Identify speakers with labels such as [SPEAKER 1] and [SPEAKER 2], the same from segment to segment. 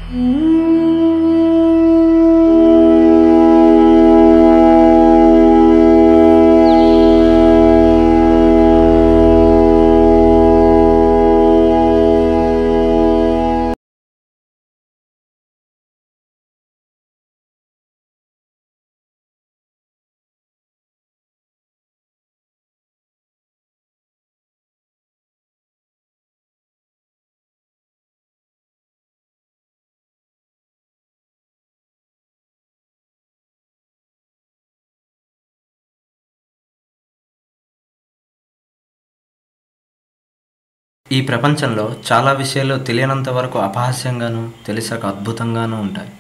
[SPEAKER 1] ఈ ప్రపంచంలో చాలా విషయాలు తెలియనంత వరకు అపహాస్యంగాను తెలిసాక అద్భుతంగానూ ఉంటాయి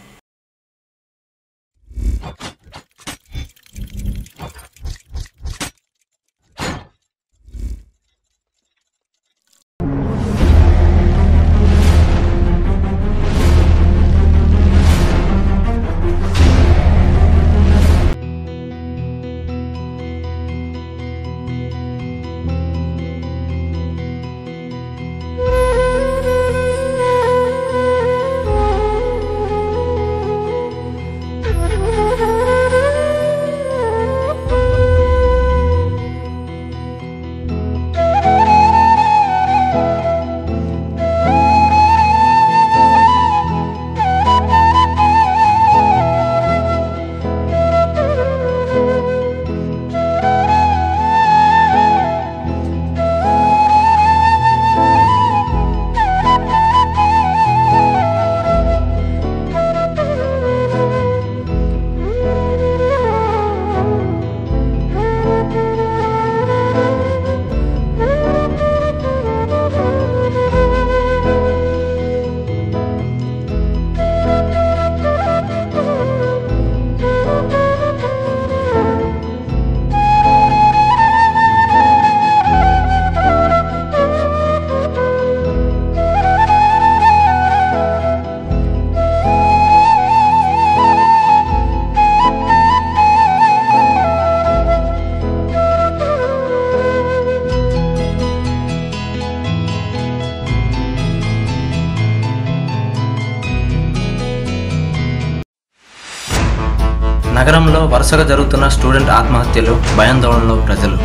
[SPEAKER 1] నగరంలో వరుసగా జరుగుతున్న స్టూడెంట్ ఆత్మహత్యలు భయాందోళనలో ప్రజలు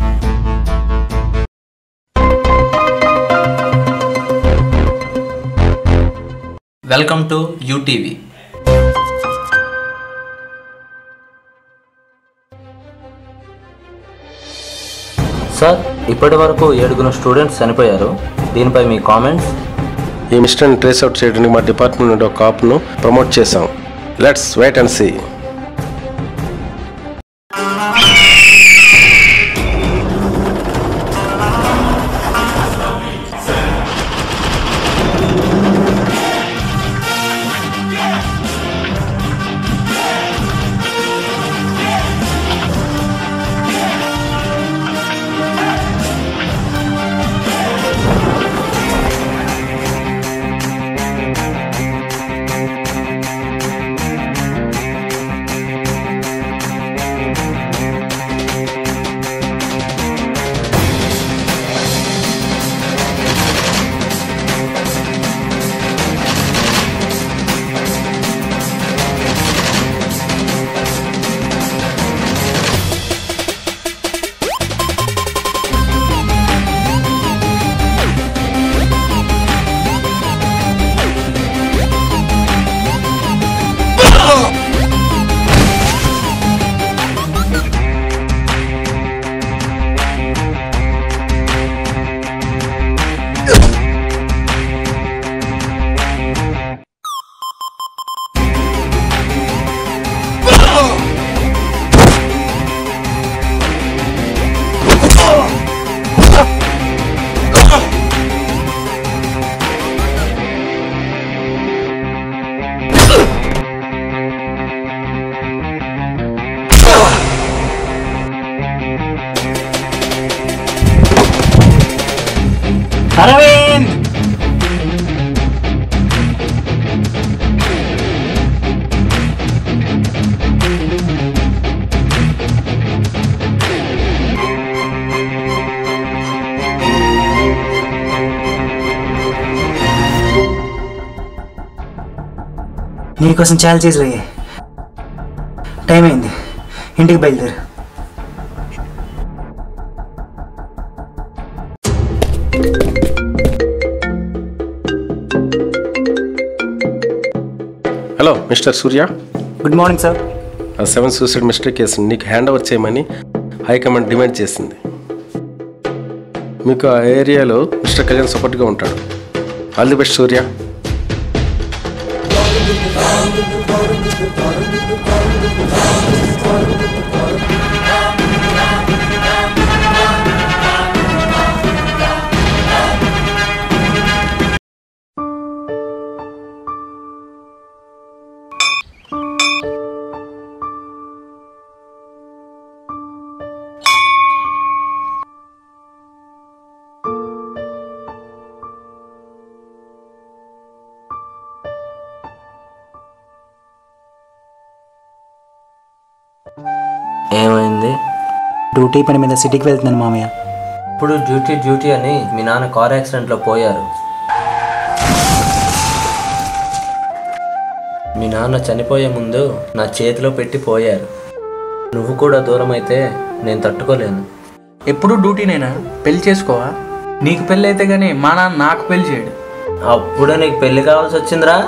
[SPEAKER 1] వెల్కమ్ టు యూటీవీ సార్ ఇప్పటి వరకు ఏడుగురు స్టూడెంట్స్ చనిపోయారు దీనిపై మీ కామెంట్స్
[SPEAKER 2] ఈ మిస్టర్ని ట్రేస్ అవుట్ చేయడానికి మా డిపార్ట్మెంట్ నుండి ఒక కాప్ను ప్రమోట్ చేశాం లెట్స్ వెయిట్ అండ్ సీ
[SPEAKER 3] నీకోసం చాలా చేతులు అయ్యాయి టైం అయింది ఇంటికి బయలుదేరు
[SPEAKER 2] hello mister Surya
[SPEAKER 3] good morning sir
[SPEAKER 2] ఆ సెవెన్ సూసైడ్ మిస్టర్ కేసు నీకు హ్యాండ్ ఓవర్ చేయమని హైకమాండ్ డిమాండ్ చేసింది మీకు ఆ ఏరియాలో మిస్టర్ కళ్యాణ్ సపోర్ట్గా ఉంటాడు ఆల్ ది బెస్ట్ సూర్య
[SPEAKER 1] ఏమైంది
[SPEAKER 3] డ్యూటీ పని మీద సిటీకి వెళ్తున్నాను మామయ్య
[SPEAKER 1] ఇప్పుడు డ్యూటీ డ్యూటీ అని మీ నాన్న కార్ యాక్సిడెంట్లో పోయారు మీ నాన్న చనిపోయే ముందు నా చేతిలో పెట్టి పోయారు నువ్వు కూడా దూరం అయితే నేను తట్టుకోలేను
[SPEAKER 4] ఎప్పుడు డ్యూటీనేనా పెళ్లి చేసుకోవా నీకు పెళ్ళి అయితే గానీ మా నాన్న నాకు పెళ్లి చేయడు
[SPEAKER 1] అప్పుడే నీకు పెళ్లి కావాల్సి వచ్చిందిరా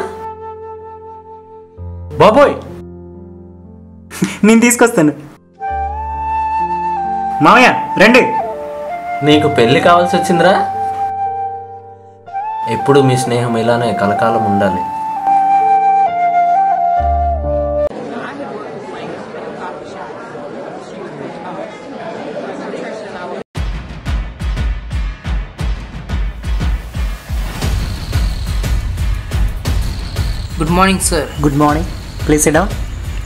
[SPEAKER 4] బాబోయ్
[SPEAKER 3] నేను తీసుకొస్తాను మామయ్య రండి
[SPEAKER 1] నీకు పెళ్లి కావాల్సి వచ్చిందిరా ఎప్పుడు మీ స్నేహం ఇలానే కలకాలం ఉండాలి
[SPEAKER 5] good morning sir
[SPEAKER 3] good morning please sit down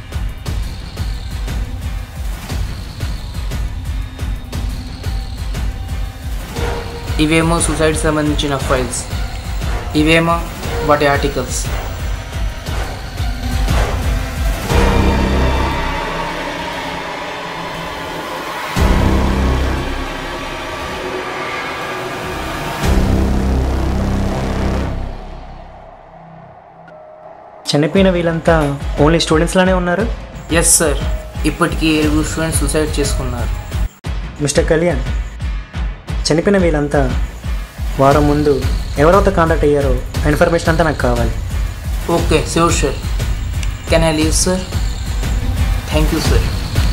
[SPEAKER 5] ఇవేమో సూసైడ్ సంబంధించిన ఫైల్స్ ఇవేమో వాటి ఆర్టికల్స్
[SPEAKER 3] చనిపోయిన వీళ్ళంతా ఓన్లీ స్టూడెంట్స్ లానే ఉన్నారు
[SPEAKER 5] ఎస్ సార్ ఇప్పటికీ ఏడుగురు స్టూడెంట్స్ సూసైడ్ చేసుకున్నారు
[SPEAKER 3] మిస్టర్ కళ్యాణ్ చనిపోయిన వీళ్ళంతా వారం ముందు ఎవరైతే కాంటాక్ట్ అయ్యారో ఆ ఇన్ఫర్మేషన్ అంతా నాకు కావాలి
[SPEAKER 5] okay sure sir can I leave sir thank you sir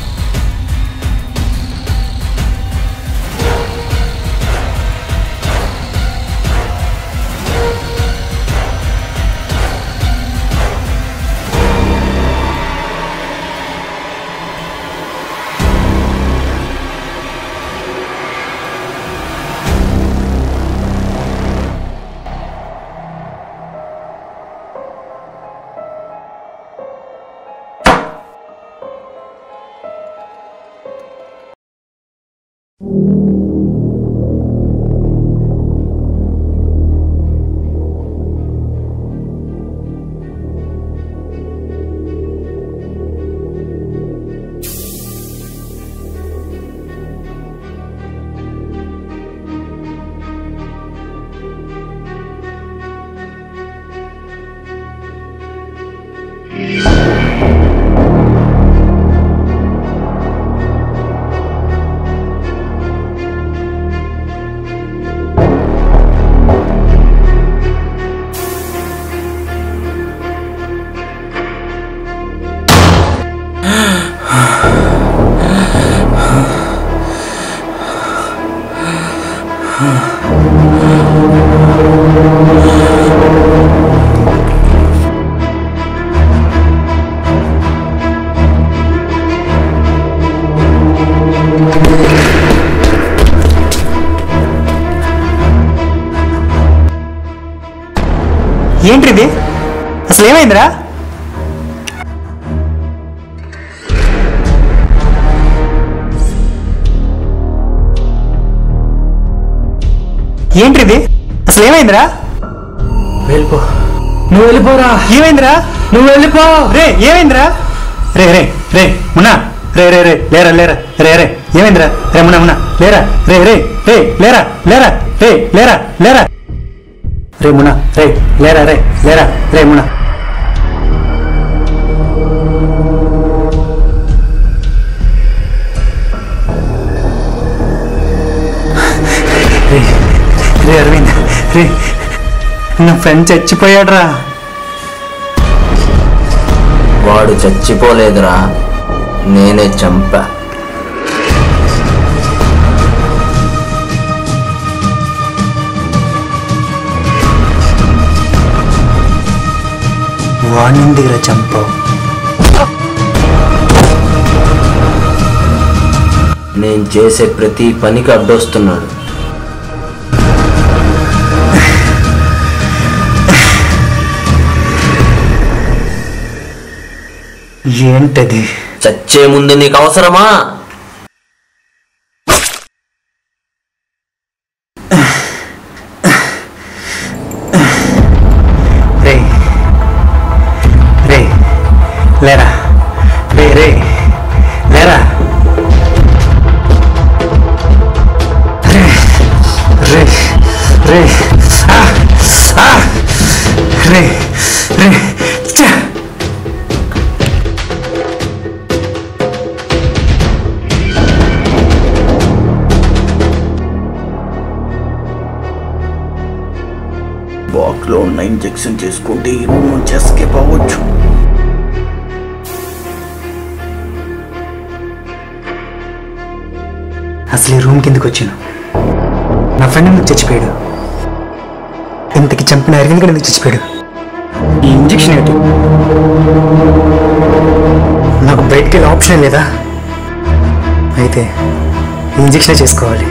[SPEAKER 3] ఏంటిది అసలు ఏమైందిరా ఏంటిది అసలు ఏమైందిరా
[SPEAKER 4] వెళ్ళిపో నువ్వు వెళ్ళిపోరా
[SPEAKER 3] ఏమైందిరా
[SPEAKER 4] నువ్వు వెళ్ళిపో
[SPEAKER 3] రే ఏమైందిరా రే రే రే మున్నా రే రే రే లేరా లేరా రే రే ఏమైందిరా రే మున్నా మున్నా లేరా రే రే రే లేరా లేరా రే లేరా లేరా రే మున్నా రే లేరా రే లేరా రే మున్నా ఫ్రెండ్ చచ్చిపోయాడురా
[SPEAKER 1] వాడు చచ్చిపోలేదురా నేనే చంపా
[SPEAKER 3] వాణిందిరా చంపావు
[SPEAKER 1] నేను చేసే ప్రతి పనికి అడ్డొస్తున్నాడు
[SPEAKER 3] ఏంటది
[SPEAKER 1] చచ్చే ముందు నీకు అవసరమా
[SPEAKER 3] రే రే లేరా రే రే లేరా రే రే రే ఆ, ఆ, రే రే ఛ!
[SPEAKER 6] బాక్స్లో ఉన్న ఇంజెక్షన్ చేసుకుంటే ఈ రూమ్ నుంచి ఎస్కేప్ అవ్వచ్చు
[SPEAKER 3] అసలు ఈ రూమ్ కిందకి వచ్చాను నా ఫ్రెండ్ ఎందుకు చచ్చిపోయాడు ఇంతకి చంపిన అరవింద్ గడు ఎందుకు చచ్చిపోయాడు ఈ ఇంజెక్షన్ ఏంటి నాకు బయటికి వెళ్ళే ఆప్షన్ లేదా అయితే ఈ ఇంజెక్షన్ చేసుకోవాలి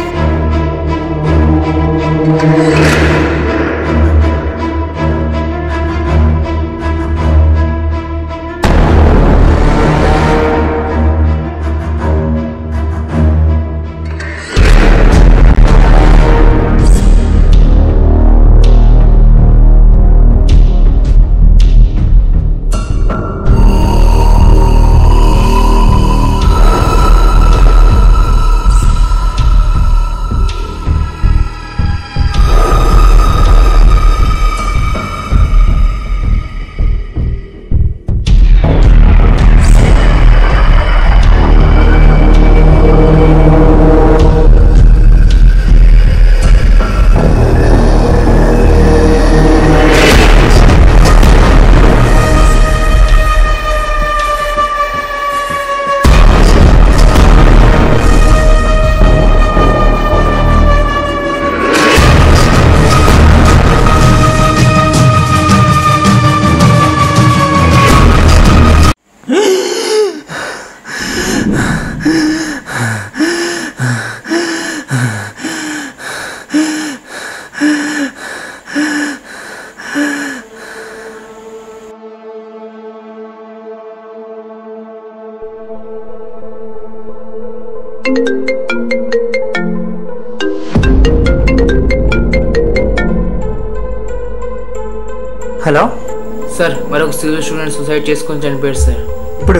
[SPEAKER 3] హలో
[SPEAKER 5] సార్ మరొక సివిల్ స్టూడెంట్ సూసైడ్ చేసుకొని చనిపోయాడు సార్
[SPEAKER 3] ఇప్పుడు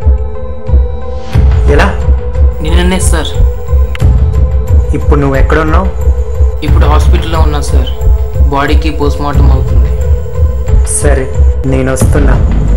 [SPEAKER 3] ఎలా
[SPEAKER 5] నిన్ననే సార్
[SPEAKER 3] ఇప్పుడు నువ్వు ఎక్కడున్నావు
[SPEAKER 5] ఇప్పుడు హాస్పిటల్లో ఉన్నా సార్ బాడీకి పోస్ట్ మార్టం అవుతుంది
[SPEAKER 3] సరే నేను వస్తున్నా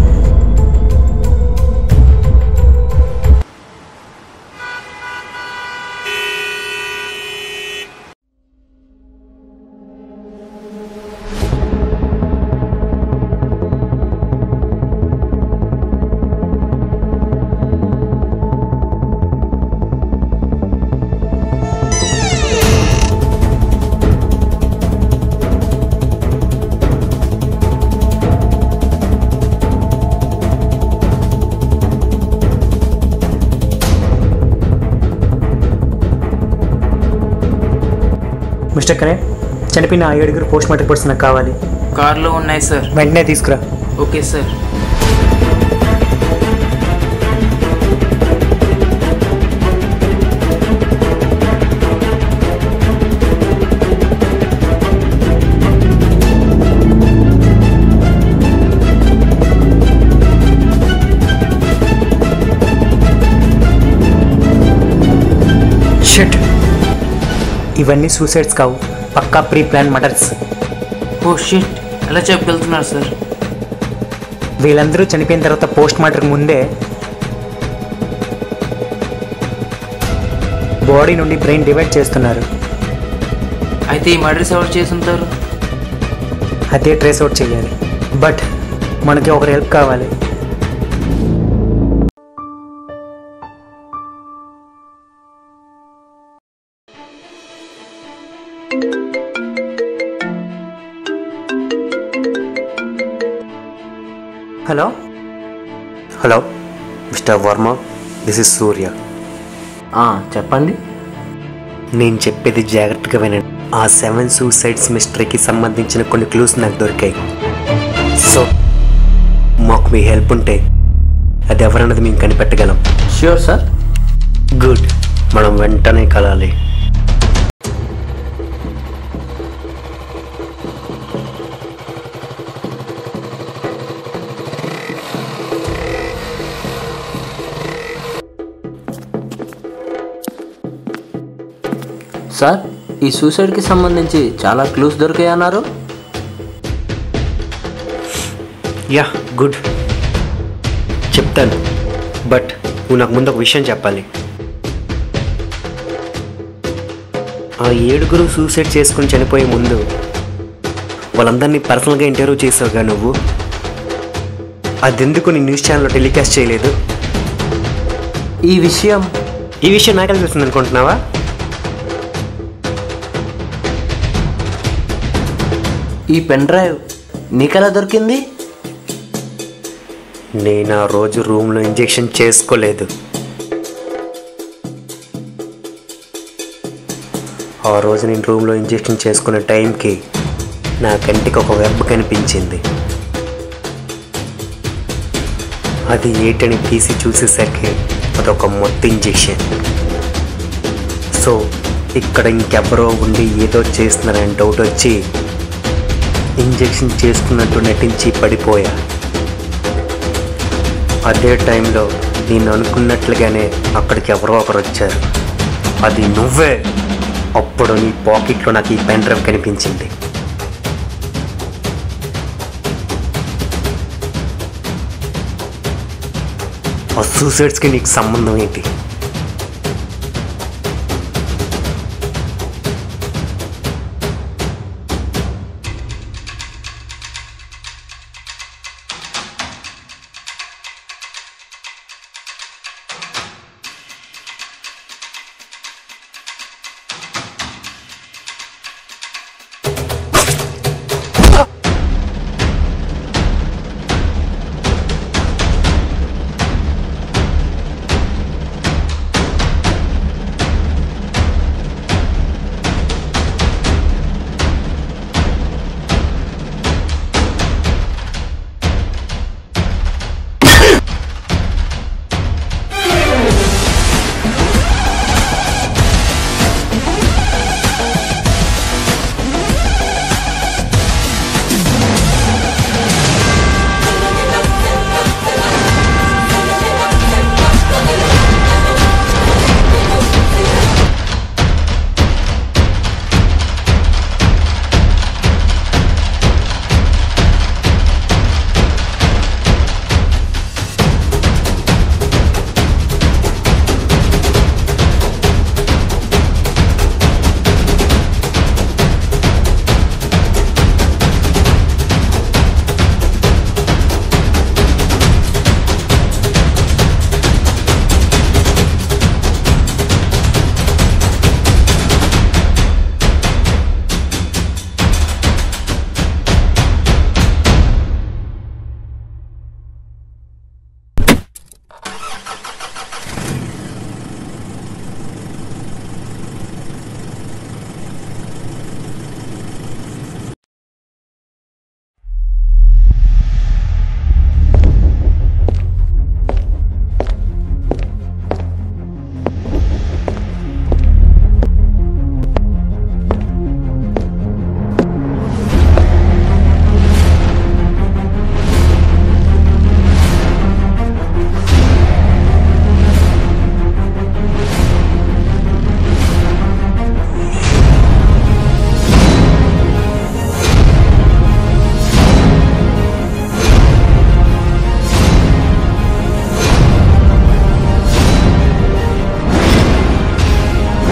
[SPEAKER 3] మిస్టర్ కనే చనిపోయిన ఆ ఏడుగురు పోస్ట్ మార్టం రిపోర్ట్స్ నాకు కావాలి
[SPEAKER 5] కార్లో ఉన్నాయి సార్
[SPEAKER 3] వెంటనే తీసుకురా
[SPEAKER 5] ఓకే సార్
[SPEAKER 3] షిట్ ఇవన్నీ సూసైడ్స్ కావు పక్కా pre plan murders
[SPEAKER 5] oh shit ఎలా చెప్పగలుగుతున్నారు సార్
[SPEAKER 3] వీళ్ళందరూ చనిపోయిన తర్వాత పోస్ట్ మార్టం ముందే బాడీ నుండి బ్రెయిన్ డివైడ్ చేస్తున్నారు
[SPEAKER 5] అయితే ఈ మర్డర్స్ ఎవరు చేసి ఉంటారు
[SPEAKER 3] అదే ట్రేస్ అవుట్ చేయాలి బట్ మనకి ఒకరి హెల్ప్ కావాలి hello
[SPEAKER 7] hello mister Varma this is Surya
[SPEAKER 1] ఆ, చెప్పండి
[SPEAKER 7] నేను చెప్పేది జాగ్రత్తగా వినండి ఆ సెవెన్ సూసైడ్స్ మిస్టరీకి సంబంధించిన కొన్ని క్లూస్ నాకు దొరికాయి సో మాకు మీ హెల్ప్ ఉంటే అది ఎవరన్నది మేము కనిపెట్టగలం
[SPEAKER 1] ష్యూర్ సార్
[SPEAKER 7] గుడ్ మనం వెంటనే కలాలి
[SPEAKER 1] సార్ ఈ సూసైడ్కి సంబంధించి చాలా క్లూస్ దొరికాయి అన్నారు
[SPEAKER 7] యా గుడ్ చెప్తాను బట్ నువ్వు నాకు ముందు ఒక విషయం చెప్పాలి ఆ ఏడుగురు సూసైడ్ చేసుకుని చనిపోయే ముందు వాళ్ళందరినీ పర్సనల్గా ఇంటర్వ్యూ చేసావుగా నువ్వు అదెందుకు నీ న్యూస్ ఛానల్లో టెలికాస్ట్ చేయలేదు
[SPEAKER 1] ఈ విషయం
[SPEAKER 7] ఈ విషయం నాకే తెలుస్తుంది అనుకుంటున్నావా
[SPEAKER 1] ఈ పెన్ డ్రైవ్ నీకెలా దొరికింది
[SPEAKER 7] నేను ఆ రోజు రూమ్లో ఇంజెక్షన్ చేసుకోలేదు ఆ రోజు నేను రూమ్లో ఇంజెక్షన్ చేసుకునే టైంకి నా కంటికి ఒక వెబ్ కనిపించింది అది ఏటని తీసి చూసేసరికి అదొక మొత్తం ఇంజెక్షన్ సో ఇక్కడ ఇంకెవరో ఉండి ఏదో చేస్తున్నారని డౌట్ వచ్చి ఇంజెక్షన్ చేసుకున్నట్టు నటించి పడిపోయా అదే టైంలో నేను అనుకున్నట్లుగానే అక్కడికి ఎవరో ఒకరు వచ్చారు అది నువ్వే అప్పుడు నీ పాకెట్లో నాకు ఈ పెన్ డ్రైవ్ కనిపించింది ఆ సూసైడ్స్కి నీకు సంబంధం ఏంటి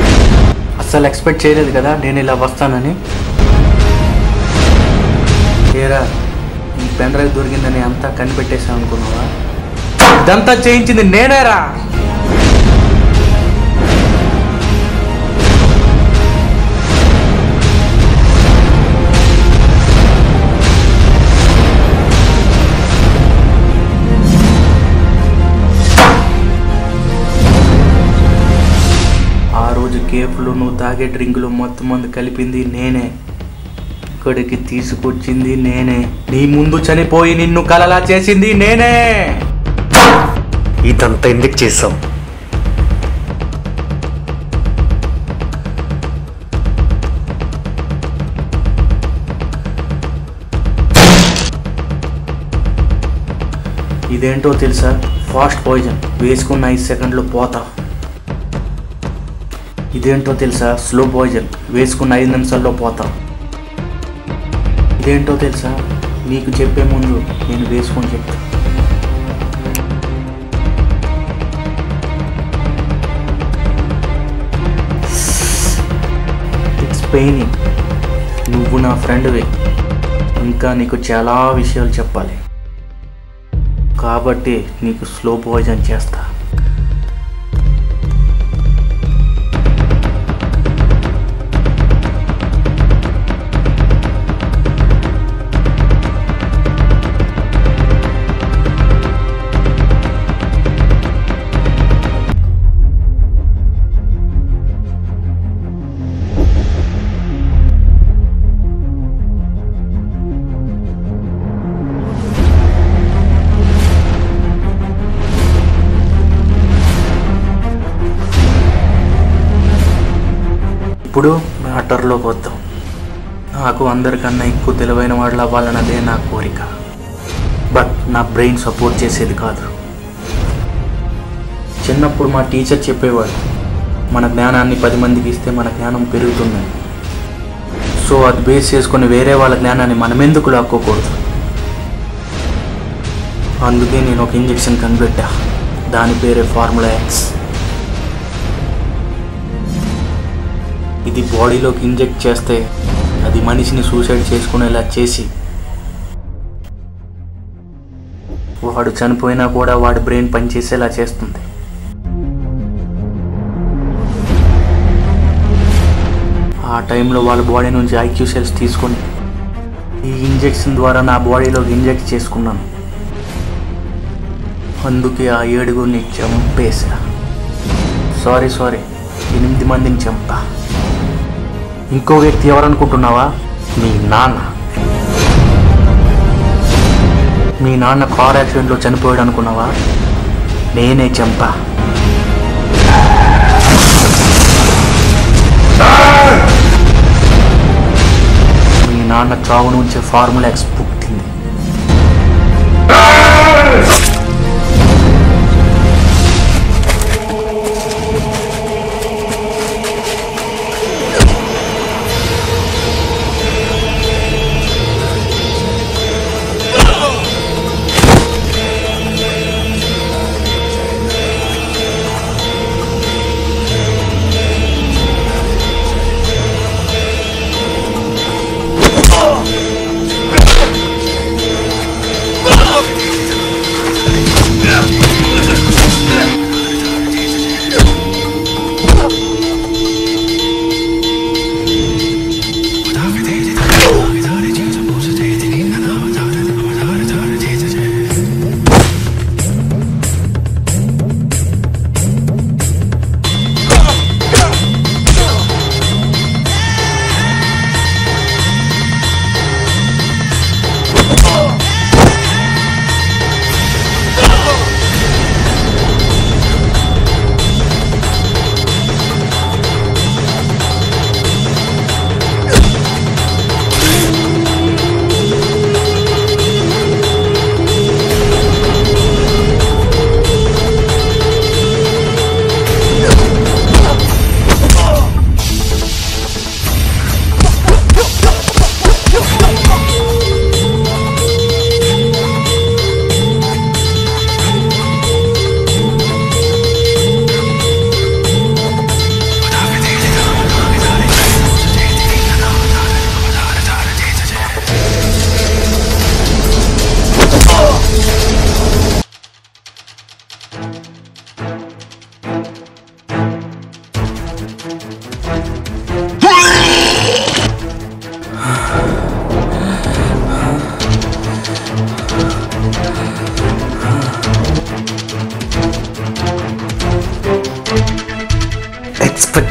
[SPEAKER 4] అస్సలు ఎక్స్పెక్ట్ చేయలేదు కదా నేను ఇలా వస్తానని ఏరా ఈ పెన్ డ్రైవ్ దొరికిందని అంతా కనిపెట్టేసాం అనుకున్నావా ఇదంతా చేయించింది నేనేరా ఆ రోజు కేఫ్లో నువ్వు తాగే డ్రింకులు మొత్తం మంది కలిపింది నేనే ఇక్కడికి తీసుకొచ్చింది నేనే నీ ముందు చనిపోయి నిన్ను కలలా చేసింది నేనే
[SPEAKER 7] ఇదంతా ఎందుకు చేసాం
[SPEAKER 4] ఇదేంటో తెలుసా ఫాస్ట్ పాయిజన్ వేసుకున్న ఐదు సెకండ్లు పోతా ఇదేంటో తెలుసా స్లో పాయిజన్ వేసుకున్న ఐదు నిమిషాల్లో పోతా ఇదేంటో తెలుసా నీకు చెప్పే ముందు నేను వేసుకొని చెప్తా ఇట్స్ పెయినింగ్ నువ్వు నా ఫ్రెండ్వే ఇంకా నీకు చాలా విషయాలు చెప్పాలి కాబట్టి నీకు స్లో పాయిజన్ చేస్తా ఇప్పుడు మ్యాటర్లోకి వద్దాం నాకు అందరికన్నా ఎక్కువ తెలివైన వాళ్ళు అవ్వాలన్నదే నా కోరిక బట్ నా బ్రెయిన్ సపోర్ట్ చేసేది కాదు చిన్నప్పుడు మా టీచర్ చెప్పేవాడు మన జ్ఞానాన్ని పది మందికి ఇస్తే మన జ్ఞానం పెరుగుతుందని సో అది బేస్ చేసుకొని వేరే వాళ్ళ జ్ఞానాన్ని మనం ఎందుకు లాక్కోకూడదు అందుకే నేను ఒక ఇంజెక్షన్ కనిపెట్టా దాని పేరే ఫార్ములా ఎక్స్ ఇది బాడీలోకి ఇంజెక్ట్ చేస్తే అది మనిషిని సూసైడ్ చేసుకునేలా చేసి వాడు చనిపోయినా కూడా వాడి బ్రెయిన్ పనిచేసేలా చేస్తుంది ఆ టైంలో వాళ్ళ బాడీ నుంచి ఐక్యూ సెల్స్ తీసుకొని ఈ ఇంజెక్షన్ ద్వారా నా బాడీలోకి ఇంజెక్ట్ చేసుకున్నాను అందుకే ఆ ఏడుగురిని చంపేశా సారీ సారీ ఎనిమిది మందిని చంపా ఇంకో వ్యక్తి ఎవరనుకుంటున్నావా మీ నాన్న మీ నాన్న కార్ యాక్సిడెంట్లో చనిపోయాడు అనుకున్నావా నేనే చంపా మీ నాన్న చావు నుంచే ఫార్ములా ఎక్స్ పుట్టింది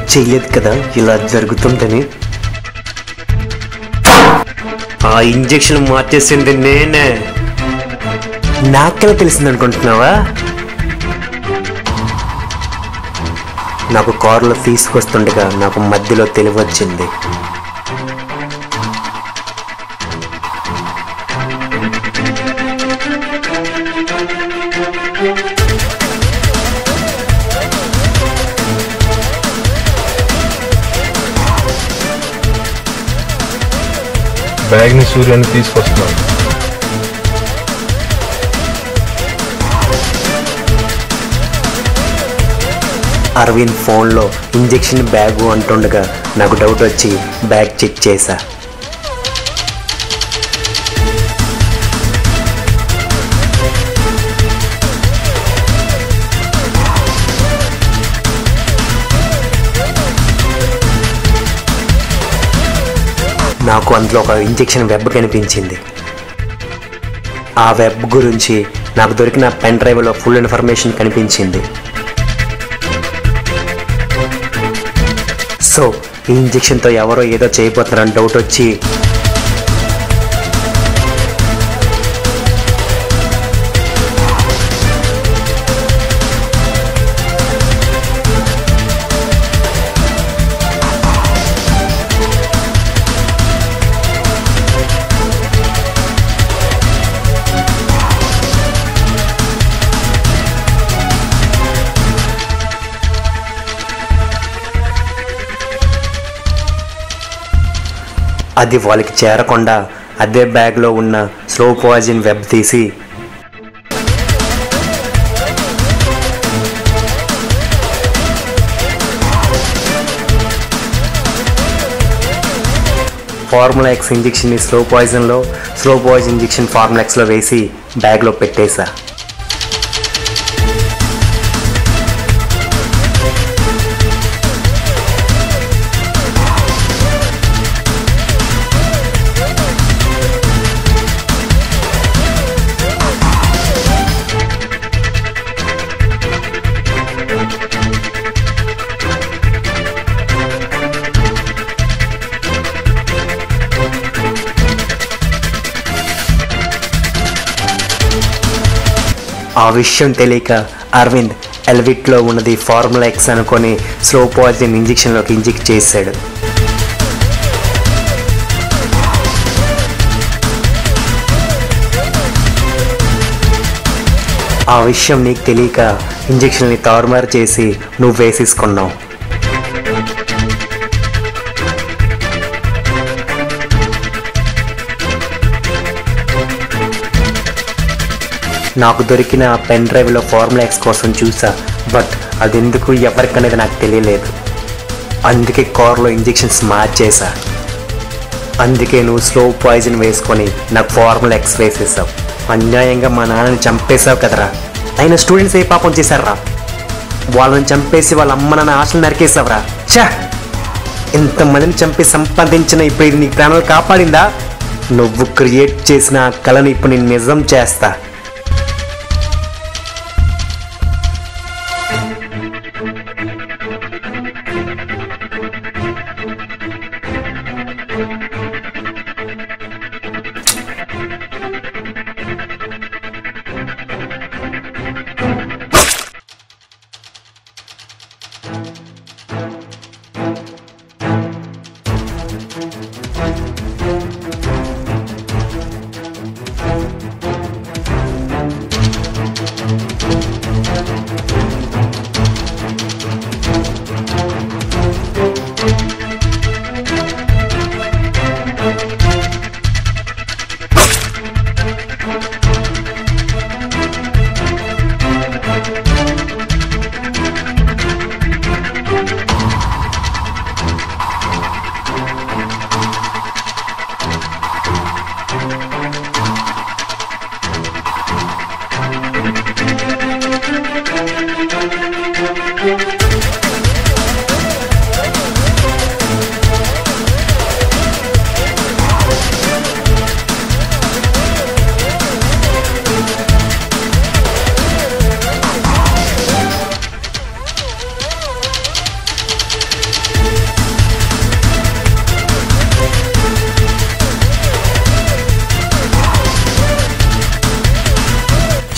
[SPEAKER 7] చెయ్యదు కదా ఇలా జరుగుతుందని ఆ ఇంజెక్షన్ మార్చేసింది నేనే నాకెలా తెలిసింది అనుకుంటున్నావా నాకు కారులో తీసుకొస్తుండగా నాకు మధ్యలో తెలివచ్చింది
[SPEAKER 2] బ్యాగ్ని సూర్యాన్ని తీసుకొస్తున్నాను
[SPEAKER 7] అరవింద్ ఫోన్లో ఇంజెక్షన్ బ్యాగు అంటుండగా నాకు డౌట్ వచ్చి బ్యాగ్ చెక్ చేశా నాకు అందులో ఒక ఇంజెక్షన్ వెబ్ కనిపించింది ఆ వెబ్ గురించి నాకు దొరికిన పెన్ డ్రైవ్లో ఫుల్ ఇన్ఫర్మేషన్ కనిపించింది సో ఈ ఇంజెక్షన్తో ఎవరో ఏదో చేయబోతున్నారని డౌట్ వచ్చి అది వాళ్ళకి చేరకుండా అదే బ్యాగ్లో ఉన్న స్లో పాయిజన్ వెబ్ తీసి ఫార్ములా ఎక్స్ ఇంజెక్షన్ని స్లో పాయిజన్లో స్లో పాయిజన్ ఇంజెక్షన్ ఫార్ములా ఎక్స్లో వేసి బ్యాగ్లో పెట్టేశా ఆ విషయం తెలియక అరవింద్ ఎల్విట్లో ఉన్నది ఫార్ములా ఎక్స్ అనుకొని స్లో పాయిజన్ ఇంజెక్షన్లోకి ఇంజెక్ట్ చేశాడు ఆ విషయం నీకు తెలియక ఇంజెక్షన్ని తారుమారు చేసి నువ్వు వేసేసుకున్నావు నాకు దొరికిన ఆ పెన్ డ్రైవ్లో ఫార్ములా ఎక్స్ కోసం చూసా బట్ అది ఎందుకు ఎవరికనేది నాకు తెలియలేదు అందుకే కార్లో ఇంజెక్షన్స్ మార్చేసా అందుకే నువ్వు స్లో పాయిజన్ వేసుకొని నాకు ఫార్ములా ఎక్స్ వేసేసావు అన్యాయంగా మా నాన్నని చంపేశావు కదరా అయిన స్టూడెంట్స్ ఏ పాపం చేశారా వాళ్ళని చంపేసి వాళ్ళ అమ్మ నాన్న ఆశలు నరికేసావురా ఛా ఇంతమందిని చంపి సంపాదించిన ఇప్పుడు ఇది నీ ప్రాణాలు కాపాడిందా నువ్వు క్రియేట్ చేసిన ఆ కళను ఇప్పుడు నేను నిజం చేస్తా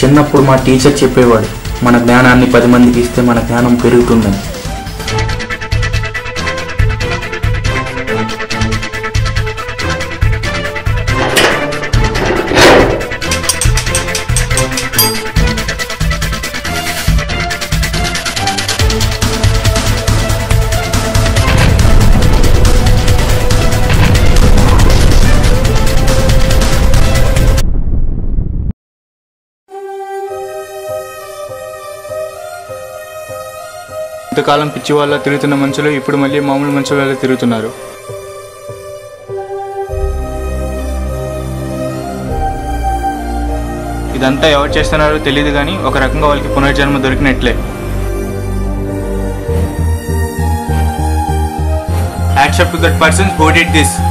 [SPEAKER 4] చిన్నప్పుడు మా టీచర్ చెప్పేవాడు మన జ్ఞానాన్ని పది మందికి ఇస్తే మన జ్ఞానం పెరుగుతుందని
[SPEAKER 8] ఇంతకాలం పిచ్చి వాళ్ళ తిరుగుతున్న మనుషులు ఇప్పుడు మళ్ళీ మామూలు మనుషుల తిరుగుతున్నారు ఇదంతా ఎవరు చేస్తున్నారో తెలియదు కానీ ఒక రకంగా వాళ్ళకి పునర్జన్మ దొరికినట్లే accept that person who did this